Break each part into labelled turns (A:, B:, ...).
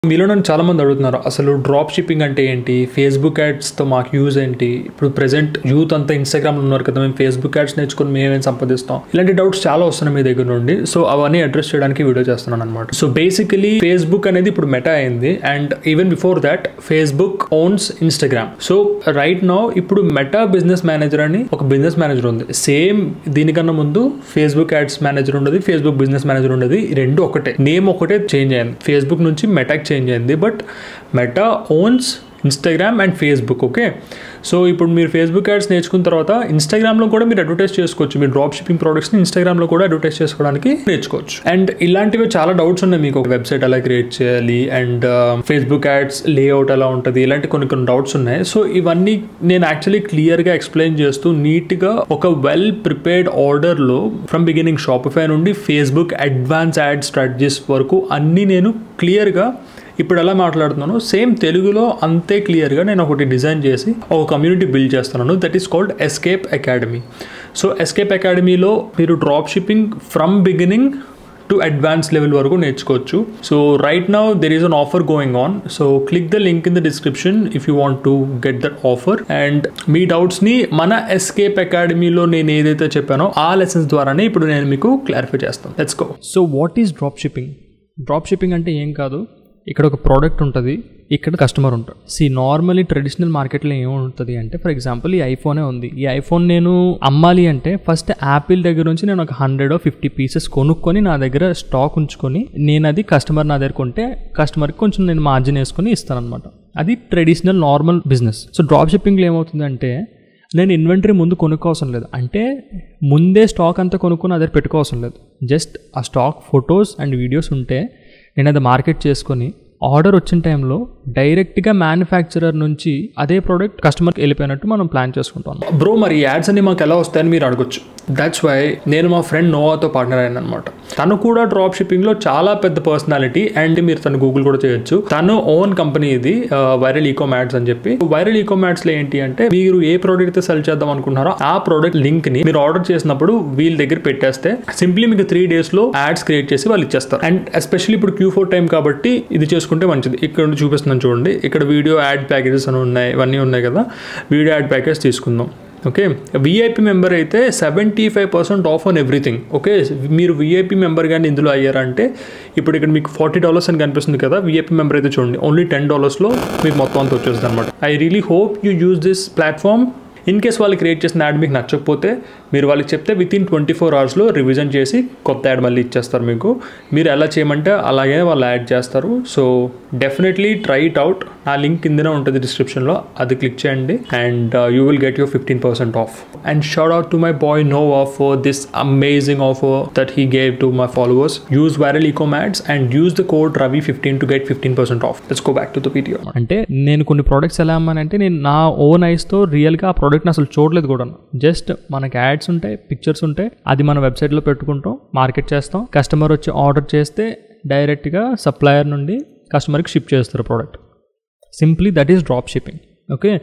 A: మీలో నన్ను చాలా మంది అడుగుతున్నారు అసలు డ్రాప్ షిప్పింగ్ అంటే ఏంటి ఫేస్బుక్ యాడ్స్తో మాకు యూజ్ ఏంటి ఇప్పుడు ప్రెసెంట్ యూత్ అంతా ఇన్స్టాగ్రామ్లో ఉన్నారు కదా మేము ఫేస్బుక్ యాడ్స్ నేర్చుకుని మేమేం సంపాదిస్తాం ఇలాంటి డౌట్స్ చాలా వస్తున్నాయి మీ దగ్గర నుండి సో అవన్నీ అడ్రస్ చేయడానికి వీడియో చేస్తున్నాను అనమాట సో బేసికలీ ఫేస్బుక్ అనేది ఇప్పుడు మెటా అయింది and even before that Facebook owns Instagram so right now ఇప్పుడు మెటా బిజినెస్ మేనేజర్ అని ఒక బిజినెస్ మేనేజర్ ఉంది సేమ్ దీనికన్నా ముందు ఫేస్బుక్ యాడ్స్ మేనేజర్ ఉండేది ఫేస్బుక్ బిజినెస్ మేనేజర్ ఉండేది ఈ రెండు ఒకటే నేమ్ ఒకటే చేంజ్ అయింది ఫేస్బుక్ నుంచి మెటాకి చేంజ్ అయింది but Meta owns Instagram and Facebook okay so ఇప్పుడు మీరు ఫేస్బుక్ యాడ్స్ నేర్చుకున్న తర్వాత ఇన్స్టాగ్రామ్లో కూడా మీరు అడ్వర్టైజ్ చేసుకోవచ్చు మీరు డ్రాప్ షిప్పింగ్ ప్రోడక్ట్స్ని ఇన్స్టాగ్రామ్లో కూడా అడ్వర్టైజ్ చేసుకోవడానికి నేర్చుకోవచ్చు అండ్ ఇలాంటివి చాలా డౌట్స్ ఉన్నాయి మీకు ఒక వెబ్సైట్ ఎలా క్రియేట్ చేయాలి అండ్ ఫేస్బుక్ యాడ్స్ లేఅవుట్ ఎలా ఉంటుంది ఇలాంటి కొన్ని కొన్ని డౌట్స్ ఉన్నాయి సో ఇవన్నీ నేను యాక్చువల్లీ క్లియర్గా ఎక్స్ప్లెయిన్ చేస్తూ నీట్గా ఒక వెల్ ప్రిపేర్డ్ ఆర్డర్లో ఫ్రమ్ బిగినింగ్ షాపిఫై నుండి ఫేస్బుక్ అడ్వాన్స్ యాడ్ స్ట్రాటజీస్ వరకు అన్నీ నేను క్లియర్గా ఇప్పుడు ఎలా మాట్లాడుతున్నాను సేమ్ తెలుగులో అంతే క్లియర్గా నేను ఒకటి డిజైన్ చేసి ఒక కమ్యూనిటీ బిల్డ్ చేస్తున్నాను that is called escape academy so escape అకాడమీలో మీరు drop shipping from beginning to advance level వరకు నేర్చుకోవచ్చు so right now there is an offer going on so click the link in the description if you want to get that offer and మీ డౌట్స్ని మన escape అకాడమీలో నేను ఏదైతే చెప్పానో ఆ లెసన్స్ ద్వారానే ఇప్పుడు నేను మీకు క్లారిఫై చేస్తాను let's go so what is drop shipping drop shipping అంటే ఏం కాదు ఇక్కడ ఒక ప్రోడక్ట్ ఉంటుంది ఇక్కడ కస్టమర్ ఉంటాడు సి నార్మలీ ట్రెడిషనల్ మార్కెట్లో ఏముంటుంది అంటే ఫర్ ఎగ్జాంపుల్ ఈ ఐఫోనే ఉంది ఈ ఐఫోన్ నేను అమ్మాలి అంటే ఫస్ట్ యాపిల్ దగ్గర నుంచి నేను ఒక హండ్రెడ్ ఫిఫ్టీ పీసెస్ కొనుక్కొని నా దగ్గర స్టాక్ ఉంచుకొని నేను అది కస్టమర్ నా దగ్గర కొంటే కస్టమర్కి కొంచెం నేను మార్జిన్ వేసుకొని ఇస్తాను అనమాట అది traditional normal business so drop షిప్పింగ్లో ఏమవుతుందంటే నేను ఇన్వెంటరీ ముందు కొనుక్కోవసం లేదు అంటే ముందే స్టాక్ అంతా కొనుక్కొని అదే పెట్టుకోవసం లేదు జస్ట్ ఆ స్టాక్ ఫొటోస్ అండ్ వీడియోస్ ఉంటే నేను అది మార్కెట్ చేసుకొని ఆర్డర్ వచ్చిన టైంలో డైరెక్ట్గా మ్యానుఫ్యాక్చరర్ నుంచి అదే ప్రోడక్ట్ కస్టమర్కి వెళ్ళిపోయినట్టు మనం ప్లాన్ చేసుకుంటాం బ్రో మరి యాడ్స్ అన్ని మాకు ఎలా వస్తాయని మీరు అడగొచ్చు దట్స్ వై నేను మా ఫ్రెండ్ నోవాతో పార్ట్నర్ అయ్యాను అనమాట తను కూడా డ్రాప్ షిప్పింగ్లో చాలా పెద్ద పర్సనాలిటీ అండ్ మీరు తను గూగుల్ కూడా చేయొచ్చు తను ఓన్ కంపెనీ ఇది వైరల్ ఈకో మ్యాట్స్ అని చెప్పి వైరల్ ఈకో మ్యాట్స్లో ఏంటి అంటే మీరు ఏ ప్రోడక్ట్ అయితే సెల్ చేద్దాం అనుకుంటున్నారో ఆ ప్రోడక్ట్ లింక్ని మీరు ఆర్డర్ చేసినప్పుడు వీళ్ళ దగ్గర పెట్టేస్తే సింప్లీ మీకు త్రీ డేస్లో యాడ్స్ క్రియేట్ చేసి వాళ్ళు ఇచ్చేస్తారు అండ్ ఎస్పెషల్లీ ఇప్పుడు క్యూ ఫోర్ టైం కాబట్టి ఇది చేసుకుంటే మంచిది ఇక్కడ నుండి చూపిస్తున్నాను చూడండి ఇక్కడ వీడియో యాడ్ ప్యాకేజెస్ అని ఉన్నాయి ఇవన్నీ ఉన్నాయి కదా వీడియో యాడ్ ప్యాకేజ్ తీసుకుందాం ఓకే విఐపి మెంబర్ అయితే seventy five percent off on everything okay మీరు విఐపి మెంబర్ కానీ ఇందులో అయ్యారంటే ఇప్పుడు ఇక్కడ మీకు ఫార్టీ డాలర్స్ అని కనిపిస్తుంది కదా విఐపి మెంబర్ అయితే చూడండి ఓన్లీ టెన్ డాలర్స్లో మీకు మొత్తం అంతా వచ్చేస్తుంది అనమాట I really hope you use this platform in case వాళ్ళు క్రియేట్ చేసిన యాడ్ మీకు నచ్చకపోతే మీరు వాళ్ళకి చెప్తే విత్ ఇన్ ట్వంటీ ఫోర్ అవర్స్లో రివిజన్ చేసి కొత్త యాడ్ మళ్ళీ ఇచ్చేస్తారు మీకు మీరు ఎలా చేయమంటే అలాగే వాళ్ళు యాడ్ చేస్తారు so definitely try it out నా లింక్ కిందనే ఉంటుంది డిస్క్రిప్షన్లో అది క్లిక్ చేయండి and you will get your fifteen percent off and shout out to my boy no of this amazing offer that he gave to my followers use viral eco mats and use the code Ravi fifteen to get fifteen percent off let's go back to the video అంటే నేను కొన్ని products ఎలా అమ్మానంటే నేను నా own ఐస్తో రియల్గా ఆ ప్రోడక్ట్ని అసలు చూడలేదు కూడా జస్ట్ మనకి యాడ్స్ ఉంటాయి పిక్చర్స్ ఉంటాయి అది మన వెబ్సైట్లో పెట్టుకుంటాం మార్కెట్ చేస్తాం కస్టమర్ వచ్చి ఆర్డర్ చేస్తే డైరెక్ట్గా సప్లయర్ నుండి కస్టమర్కి షిప్ చేస్తారు product simply that is drop shipping okay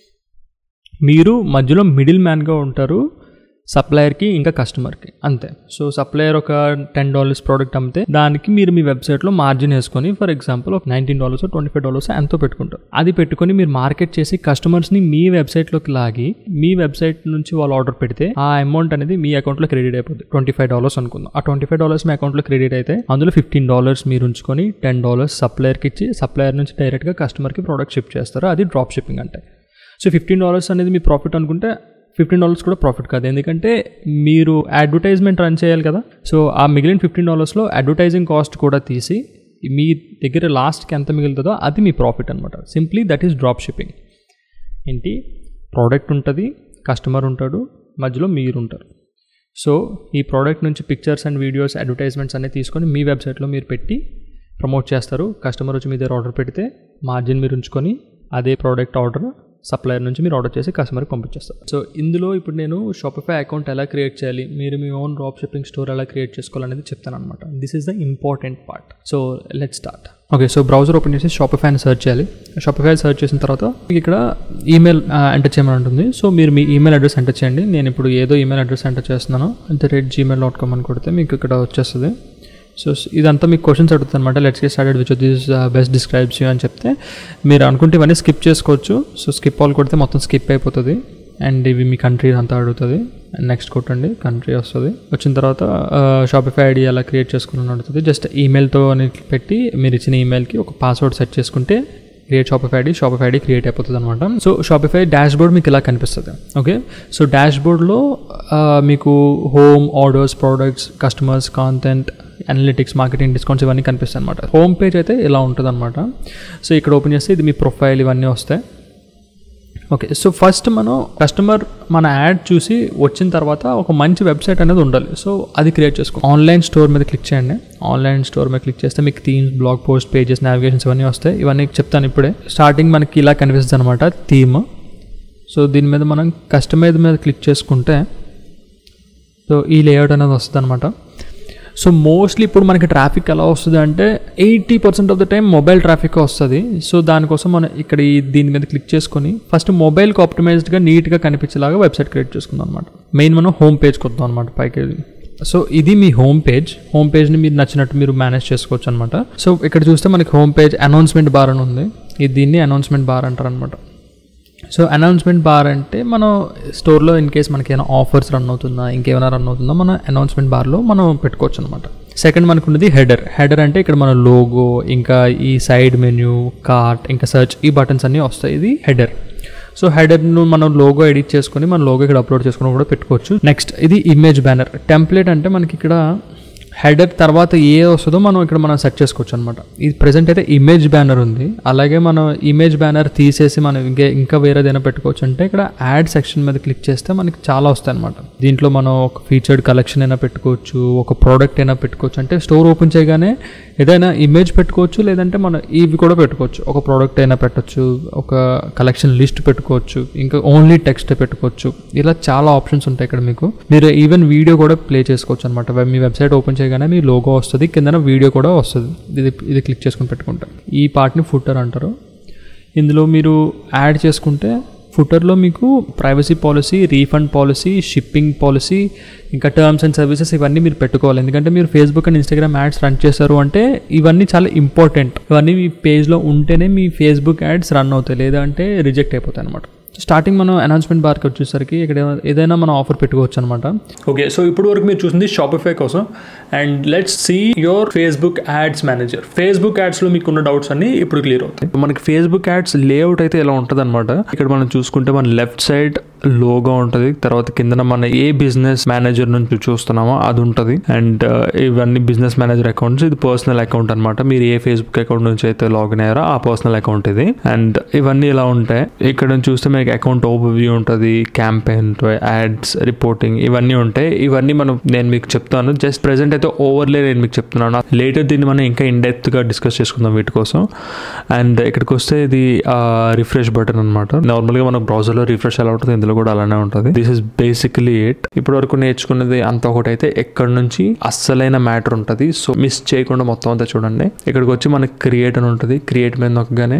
A: మీరు మధ్యలో మిడిల్ మ్యాన్గా ఉంటారు సప్లయర్కి ఇంకా కస్టమర్కి అంతే సో సప్లయర్ ఒక టెన్ డాలర్స్ ప్రోడక్ట్ అమ్మితే దానికి మీరు మీ వెబ్సైట్లో మార్జిన్ వేసుకొని ఫర్ ఎగ్జాంపుల్ ఒక nineteen dollars twenty five dollars ఎంతో పెట్టుకుంటారు అది పెట్టుకొని మీరు మార్కెట్ చేసి కస్టమర్స్ని మీ వెబ్సైట్లోకి లాగి మీ వెబ్సైట్ నుంచి వాళ్ళు ఆర్డర్ పెడితే ఆ అమౌంట్ అనేది మీ అకౌంట్లో క్రెడిట్ అయిపోతుంది ట్వంటీ ఫైవ్ డాలర్స్ అనుకుందాం ఆ ట్వంటీ ఫైవ్ డాలర్స్ మీ అకౌంట్లో క్రెడిట్ అయితే అందులో ఫిఫ్టీన్ డాలర్స్ మీరు ఉంచుకొని టెన్ డాలర్స్ సప్లయర్కి ఇచ్చి సప్లయర్ నుంచి డైరెక్ట్గా కస్టమర్కి ప్రోడక్ట్ షిప్ చేస్తారు అది డ్రాప్ షిప్పింగ్ అంటే సో ఫిఫ్టీన్ డాలర్స్ అనేది మీ ప్రాఫిట్ అనుకుంటే ఫిఫ్టీన్ డాలర్స్ కూడా ప్రాఫిట్ కాదు ఎందుకంటే మీరు అడ్వర్టైజ్మెంట్ రన్ చేయాలి కదా సో ఆ మిగిలిన ఫిఫ్టీన్ డాలర్స్లో అడ్వర్టైజింగ్ కాస్ట్ కూడా తీసి మీ దగ్గర లాస్ట్కి ఎంత మిగులుతుందో అది మీ ప్రాఫిట్ అనమాట simply that is drop shipping ఏంటి ప్రోడక్ట్ ఉంటుంది కస్టమర్ ఉంటాడు మధ్యలో మీరు ఉంటారు సో ఈ ప్రోడక్ట్ నుంచి పిక్చర్స్ అండ్ వీడియోస్ అడ్వర్టైజ్మెంట్స్ అన్నీ తీసుకొని మీ వెబ్సైట్లో మీరు పెట్టి ప్రమోట్ చేస్తారు కస్టమర్ వచ్చి మీ దగ్గర ఆర్డర్ పెడితే మార్జిన్ మీరు ఉంచుకొని అదే ప్రోడక్ట్ ఆర్డర్ సప్లయర్ నుంచి మీరు ఆర్డర్ చేసి కస్టమర్కి పంపించేస్తారు సో ఇందులో ఇప్పుడు నేను షాపిఫై అకౌంట్ ఎలా క్రియేట్ చేయాలి మీరు మీ ఓన్ డ్రాప్ షిప్పింగ్ స్టోర్ ఎలా క్రియేట్ చేసుకోవాలనేది చెప్తాను అనమాట this is the important part so let start okay so browser open చేసి షాపిఫై అని సెర్చ్ చేయాలి షాపిఫై సెర్చ్ చేసిన తర్వాత మీకు ఇక్కడ ఈమెయిల్ ఎంటర్ చేయమని ఉంటుంది సో మీరు మీ ఈమెయిల్ అడ్రస్ ఎంటర్ చేయండి నేను ఇప్పుడు ఏదో ఈమెయిల్ అడ్రస్ ఎంటర్ చేస్తున్నాను at the rate Gmail dot com అని కొడితే మీకు ఇక్కడ వచ్చేస్తుంది సో ఇదంతా మీకు క్వశ్చన్స్ అడుగుతుంది అనమాట let's get started which this best describes you అని చెప్తే మీరు అనుకుంటే ఇవన్నీ స్కిప్ చేసుకోవచ్చు సో స్కిప్ ఆల్ కొడితే మొత్తం స్కిప్ అయిపోతుంది అండ్ ఇవి మీ కంట్రీ అంతా అడుగుతుంది నెక్స్ట్ కొట్టండి కంట్రీ వస్తుంది వచ్చిన తర్వాత షాపిఫై ఐడి అలా క్రియేట్ చేసుకుని అడుగుతుంది జస్ట్ ఈమెయిల్తో పెట్టి మీరు ఇచ్చిన ఈమెయిల్కి ఒక పాస్వర్డ్ సెట్ చేసుకుంటే create Shopify ID Shopify ID create అయిపోతుంది అనమాట సో షాపిఫై డాష్ బోర్డ్ మీకు ఇలా కనిపిస్తుంది ఓకే సో డాష్ బోర్డ్లో మీకు home orders products customers content analytics marketing discounts ఇవన్నీ కనిపిస్తాయి అనమాట హోమ్ పేజ్ అయితే ఇలా ఉంటుంది అనమాట సో ఇక్కడ ఓపెన్ చేస్తే ఇది మీ ప్రొఫైల్ ఇవన్నీ వస్తాయి ఓకే సో ఫస్ట్ మనం కస్టమర్ మన యాడ్ చూసి వచ్చిన తర్వాత ఒక మంచి వెబ్సైట్ అనేది ఉండాలి సో అది క్రియేట్ చేసుకో ఆన్లైన్ స్టోర్ మీద క్లిక్ చేయండి ఆన్లైన్ స్టోర్ మీద క్లిక్ చేస్తే మీకు themes blog post pages navigations ఇవన్నీ వస్తాయి ఇవన్నీ చెప్తాను ఇప్పుడే స్టార్టింగ్ మనకి ఇలా కనిపిస్తుంది అనమాట థీమ్ సో దీని మీద మనం కస్టమైజ్ మీద క్లిక్ చేసుకుంటే సో ఈ లేఅవుట్ అనేది వస్తుంది అనమాట సో మోస్ట్లీ ఇప్పుడు మనకి ట్రాఫిక్ ఎలా వస్తుంది అంటే eighty percent of the time mobile traffic వస్తుంది సో దానికోసం మనం ఇక్కడ ఈ దీని మీద క్లిక్ చేసుకొని ఫస్ట్ మొబైల్కి ఆప్టిమైజ్డ్గా నీట్గా కనిపించేలాగా వెబ్సైట్ క్రియేట్ చేసుకుందాం అనమాట మెయిన్ మనం హోమ్ పేజ్కి వద్దాం అనమాట పైకి సో ఇది మీ హోమ్ పేజ్ హోమ్ పేజ్ని మీరు నచ్చినట్టు మీరు మేనేజ్ చేసుకోవచ్చు అనమాట సో ఇక్కడ చూస్తే మనకి హోమ్ పేజ్ అనౌన్స్మెంట్ బార్ అని ఉంది ఇది దీన్ని అనౌన్స్మెంట్ బార్ అంటారు అనమాట సో అనౌన్స్మెంట్ బార్ అంటే మనం స్టోర్లో ఇన్ కేస్ మనకి ఏమైనా ఆఫర్స్ రన్ అవుతుందా ఇంకేమైనా రన్ అవుతుందా మన అనౌన్స్మెంట్ బార్లో మనం పెట్టుకోవచ్చు అనమాట సెకండ్ మనకు ఉన్నది హెడర్ హెడర్ అంటే ఇక్కడ మన లోగో ఇంకా ఈ సైడ్ మెన్యూ కార్ట్ ఇంకా సర్చ్ ఈ బటన్స్ అన్నీ వస్తాయి ఇది హెడర్ సో హెడర్ను మనం లోగో ఎడిట్ చేసుకొని మన లోగో ఇక్కడ అప్లోడ్ చేసుకుని కూడా పెట్టుకోవచ్చు నెక్స్ట్ ఇది ఇమేజ్ బ్యానర్ టెంప్లెట్ అంటే మనకి ఇక్కడ హెడర్ తర్వాత ఏ వస్తుందో మనం ఇక్కడ మనం సెట్ చేసుకోవచ్చు అనమాట ఇది ప్రజెంట్ అయితే ఇమేజ్ బ్యానర్ ఉంది అలాగే మనం ఇమేజ్ బ్యానర్ తీసేసి మనం ఇంకా ఇంకా వేరేదైనా పెట్టుకోవచ్చు అంటే ఇక్కడ యాడ్ సెక్షన్ మీద క్లిక్ చేస్తే మనకి చాలా వస్తాయి అనమాట దీంట్లో మనం ఒక ఫీచర్డ్ కలెక్షన్ అయినా పెట్టుకోవచ్చు ఒక ప్రోడక్ట్ అయినా పెట్టుకోవచ్చు అంటే స్టోర్ ఓపెన్ చేయగానే ఏదైనా ఇమేజ్ పెట్టుకోవచ్చు లేదంటే మనం ఇవి కూడా పెట్టుకోవచ్చు ఒక ప్రోడక్ట్ అయినా పెట్టచ్చు ఒక కలెక్షన్ లిస్ట్ పెట్టుకోవచ్చు ఇంకా ఓన్లీ టెక్స్ట్ పెట్టుకోవచ్చు ఇలా చాలా ఆప్షన్స్ ఉంటాయి ఇక్కడ మీకు మీరు ఈవెన్ వీడియో కూడా ప్లే చేసుకోవచ్చు అనమాట మీ వెబ్సైట్ ఓపెన్ చేయగానే మీ లోగో వస్తుంది కిందన వీడియో కూడా వస్తుంది ఇది ఇది క్లిక్ చేసుకుని పెట్టుకుంటాం ఈ పార్ట్ని ఫుటర్ అంటారు ఇందులో మీరు యాడ్ చేసుకుంటే ఫుటర్లో మీకు privacy policy refund policy shipping policy ఇంకా టర్మ్స్ అండ్ సర్వీసెస్ ఇవన్నీ మీరు పెట్టుకోవాలి ఎందుకంటే మీరు Facebook and Instagram ads run చేశారు అంటే ఇవన్నీ చాలా ఇంపార్టెంట్ ఇవన్నీ మీ పేజ్లో ఉంటేనే మీ ఫేస్బుక్ యాడ్స్ రన్ అవుతాయి లేదంటే రిజెక్ట్ అయిపోతాయి అనమాట స్టార్టింగ్ మనం అనౌన్స్మెంట్ బార్కి వచ్చేసరికి ఇక్కడ ఏదైనా మనం ఆఫర్ పెట్టుకోవచ్చు అనమాట ఓకే సో ఇప్పుడు వరకు మీరు చూసింది షాపిఫై కోసం and let's see your Facebook ads manager Facebook యాడ్స్లో మీకు ఉన్న డౌట్స్ అన్ని ఇప్పుడు క్లియర్ అవుతాయి మనకి ఫేస్బుక్ యాడ్స్ లేఅవుట్ అయితే ఇలా ఉంటుంది అనమాట ఇక్కడ మనం చూసుకుంటే మన లెఫ్ట్ సైడ్ లోగో ఉంటుంది తర్వాత కిందన మన ఏ బిజినెస్ మేనేజర్ నుంచి చూస్తున్నామో అది ఉంటుంది అండ్ ఇవన్నీ బిజినెస్ మేనేజర్ అకౌంట్స్ ఇది పర్సనల్ అకౌంట్ అనమాట మీరు ఏ ఫేస్బుక్ అకౌంట్ నుంచి అయితే లాగిన్ అయ్యారో ఆ పర్సనల్ అకౌంట్ ఇది అండ్ ఇవన్నీ ఇలా ఉంటాయి ఇక్కడ నుంచి చూస్తే మీకు అకౌంట్ ఓవర్ వ్యూ ఉంటుంది క్యాంపెయిన్ యాడ్స్ రిపోర్టింగ్ ఇవన్నీ ఉంటాయి ఇవన్నీ మనం నేను మీకు చెప్తాను జస్ట్ ప్రెసెంట్ అయితే ఓవర్లే నేను మీకు చెప్తున్నాను లేటర్ దీన్ని మనం ఇంకా ఇన్ డెప్త్ గా డిస్కస్ చేసుకుందాం వీటి కోసం అండ్ ఇక్కడికి వస్తే ఇది రిఫ్రెష్ బటన్ అనమాట నార్మల్గా మన బ్రౌజర్లో రిఫ్రెష్ ఎలా ఉంటుంది ఇందులో కూడా అలానే ఉంటుంది దిస్ ఇస్ బేసికలీ ఇట్ ఇప్పటి వరకు నేర్చుకున్నది అంత ఒకటి అయితే ఎక్కడ నుంచి అస్సలైన మ్యాటర్ ఉంటుంది సో మిస్ చేయకుండా మొత్తం అంతా చూడండి ఇక్కడికి వచ్చి మనకి క్రియేట్ అని ఉంటుంది క్రియేట్ మీద నొక్కగానే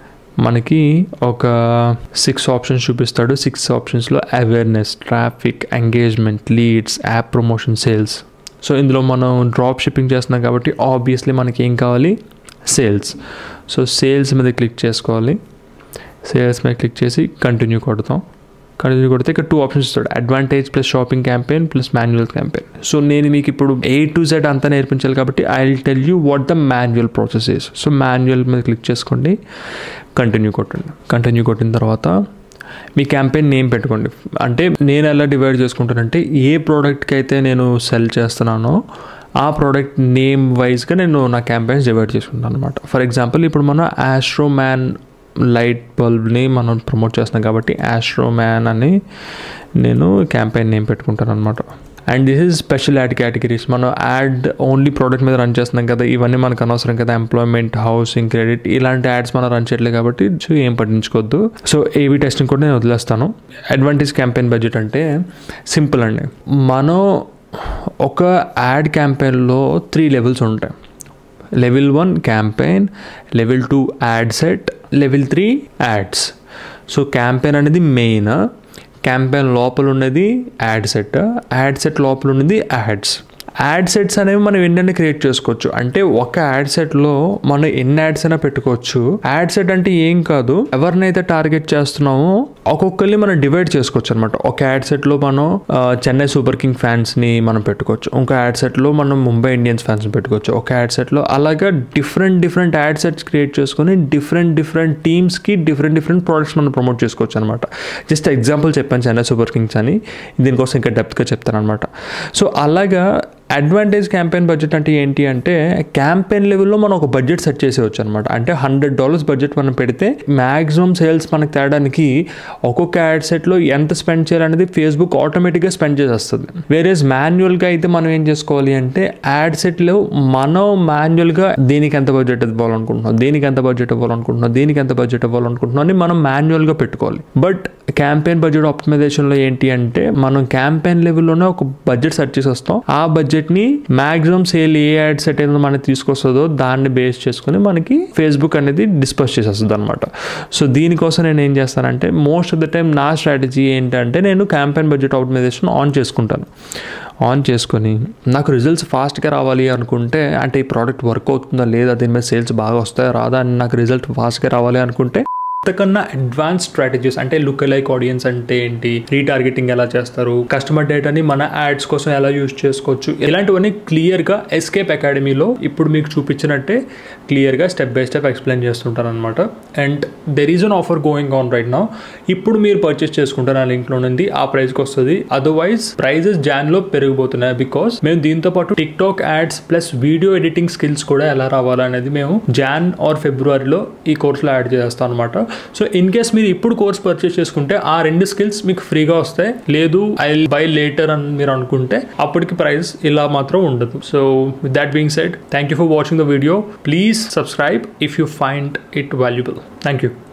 A: మనకి ఒక సిక్స్ ఆప్షన్స్ చూపిస్తాడు సిక్స్ ఆప్షన్స్లో awareness traffic engagement leads app promotion sales so ఇందులో మనం డ్రాప్ షిప్పింగ్ చేస్తున్నాం కాబట్టి ఆబ్వియస్లీ మనకి ఏం కావాలి సేల్స్ సో సేల్స్ మీద క్లిక్ చేసుకోవాలి సేల్స్ మీద క్లిక్ చేసి కంటిన్యూ కొడతాం కంటిన్యూ కొడితే ఇక్కడ టూ ఆప్షన్స్ ఇస్తాడు advantage plus shopping campaign plus manual campaign so నేను మీకు ఇప్పుడు ఏ టు జెడ్ అంతా నేర్పించాలి కాబట్టి I will tell you what the manual process is so manual మీద క్లిక్ చేసుకోండి కంటిన్యూ కొట్టండి కంటిన్యూ కొట్టిన తర్వాత మీ క్యాంపెయిన్ నేమ్ పెట్టుకోండి అంటే నేను ఎలా డివైడ్ చేసుకుంటానంటే ఏ ప్రోడక్ట్కి అయితే నేను సెల్ చేస్తున్నానో ఆ ప్రోడక్ట్ నేమ్ వైజ్గా నేను నా క్యాంపెయిన్స్ డివైడ్ చేసుకుంటాను అనమాట ఫర్ ఎగ్జాంపుల్ ఇప్పుడు మనం ఆస్ట్రో మ్యాన్ లైట్ బల్బ్ని మనం ప్రమోట్ చేస్తున్నాం కాబట్టి ఆస్ట్రో మ్యాన్ అని నేను క్యాంపెయిన్ నేమ్ పెట్టుకుంటాను అనమాట and this is special ad categories మనం యాడ్ ఓన్లీ ప్రోడక్ట్ మీద రన్ చేస్తున్నాం కదా ఇవన్నీ మనకు అనవసరం కదా ఎంప్లాయ్మెంట్ హౌసింగ్ క్రెడిట్ ఇలాంటి యాడ్స్ మనం రన్ చేయట్లేదు కాబట్టి సో ఏం పట్టించుకోవద్దు సో ఏవి టెస్టింగ్ కూడా నేను వదిలేస్తాను అడ్వాంటేజ్ క్యాంపెయిన్ బడ్జెట్ అంటే సింపుల్ అండి మనం ఒక యాడ్ క్యాంపెయిన్లో త్రీ లెవెల్స్ ఉంటాయి level one campaign level two ad set level three ads so campaign అనేది మెయిన్ క్యాంపెయిన్ లోపల ఉన్నది యాడ్ సెట్ యాడ్ సెట్ లోపల ఉన్నది యాడ్స్ యాడ్ సెట్స్ అనేవి మనం ఎన్నైనా క్రియేట్ చేసుకోవచ్చు అంటే ఒక యాడ్ సెట్ లో మనం ఎన్ని యాడ్స్ అయినా పెట్టుకోవచ్చు యాడ్ సెట్ అంటే ఏం కాదు ఎవరినైతే టార్గెట్ చేస్తున్నామో ఒక్కొక్కరిని మనం డివైడ్ చేసుకోవచ్చు అనమాట ఒక యాడ్ సెట్ లో మనం ఆ, చెన్నై సూపర్ కింగ్ ఫ్యాన్స్ ని మనం పెట్టుకోవచ్చు ఒక యాడ్ సెట్ లో మనం ముంబై ఇండియన్స్ ఫ్యాన్స్ పెట్టుకోవచ్చు ఒక యాడ్ సెట్ లో అలాగా different different ad sets create చేసుకొని డిఫరెంట్ డిఫరెంట్ టీమ్స్ కి డిఫరెంట్ డిఫరెంట్ ప్రోడక్ట్స్ మనం ప్రమోట్ చేసుకోవచ్చు అనమాట జస్ట్ ఎగ్జాంపుల్ చెప్పాను చెన్నై సూపర్ కింగ్స్ అని దీనికోసం ఇంకా డెప్త్గా చెప్తాను అనమాట సో అలాగా అడ్వాంటేజ్ క్యాంపెయిన్ బడ్జెట్ అంటే ఏంటి అంటే క్యాంపెయిన్ లెవెల్లో మనం ఒక బడ్జెట్ సెట్ చేసేవచ్చు అనమాట అంటే హండ్రెడ్ డాలర్స్ బడ్జెట్ మనం పెడితే మ్యాక్సిమం సేల్స్ మనకు తేడానికి ఒక్కొక్క యాడ్ సెట్లో ఎంత స్పెండ్ చేయాలనేది ఫేస్బుక్ ఆటోమేటిక్గా స్పెండ్ చేసేస్తుంది వేరేస్ మాన్యువల్గా అయితే మనం ఏం చేసుకోవాలి అంటే యాడ్ సెట్లో మనం మాన్యువల్గా దీనికి ఎంత బడ్జెట్ ఇవ్వాలనుకుంటున్నాం దీనికి ఎంత బడ్జెట్ ఇవ్వాలనుకుంటున్నాం దీనికి ఎంత బడ్జెట్ ఇవ్వాలనుకుంటున్నాం అని మనం మాన్యువల్గా పెట్టుకోవాలి బట్ క్యాంపెయిన్ బడ్జెట్ ఆప్టిమైజేషన్లో ఏంటి అంటే మనం క్యాంపెయిన్ లెవెల్లోనే ఒక బడ్జెట్ సెట్ చేసి వస్తాం ఆ బడ్జెట్ని మాక్సిమం సేల్ ఏ యాడ్ సెట్ ఏదో మనకి తీసుకొస్తుందో దాన్ని బేస్ చేసుకుని మనకి ఫేస్బుక్ అనేది డిస్పస్ చేసేస్తుంది అనమాట సో దీనికోసం నేను ఏం చేస్తానంటే మోస్ట్ ఆఫ్ ద టైం నా స్ట్రాటజీ ఏంటంటే నేను క్యాంపెయిన్ బడ్జెట్ ఆప్టిమైజేషన్ ఆన్ చేసుకుంటాను ఆన్ చేసుకొని నాకు రిజల్ట్స్ ఫాస్ట్గా రావాలి అనుకుంటే అంటే ఈ ప్రోడక్ట్ వర్క్ అవుతుందా లేదా దీని మీద సేల్స్ బాగా వస్తాయా రాదా అని నాకు రిజల్ట్ ఫాస్ట్గా రావాలి అనుకుంటే అంతకన్నా అడ్వాన్స్ స్ట్రాటజీస్ అంటే లుక్ లైక్ ఆడియన్స్ అంటే ఏంటి రీటార్గెటింగ్ ఎలా చేస్తారు కస్టమర్ డేటాని మన యాడ్స్ కోసం ఎలా యూజ్ చేసుకోవచ్చు ఇలాంటివన్నీ క్లియర్గా ఎస్కేప్ అకాడమీలో ఇప్పుడు మీకు చూపించినట్టే క్లియర్గా స్టెప్ బై స్టెప్ ఎక్స్ప్లెయిన్ చేస్తుంటారు అనమాట and there is an offer going on right now ఇప్పుడు మీరు పర్చేస్ చేసుకుంటారు ఆ లింక్లో నుండి ఆ ప్రైస్కి వస్తుంది అదర్వైజ్ ప్రైజెస్ జాన్లో పెరిగిపోతున్నాయి బికాస్ మేము దీంతో పాటు TikTok ads plus video editing skills కూడా ఎలా రావాలనేది మేము జాన్ ఆర్ ఫిబ్రవరిలో ఈ కోర్సులో యాడ్ చేస్తాం అనమాట సో ఇన్ కేస్ మీరు ఇప్పుడు కోర్స్ పర్చేస్ చేసుకుంటే ఆ రెండు స్కిల్స్ మీకు ఫ్రీగా వస్తాయి లేదు ఐ బై లేటర్ అని మీరు అనుకుంటే అప్పటికి ప్రైస్ ఇలా మాత్రం ఉండదు so with that being said thank you for watching the video please subscribe if you find it valuable thank you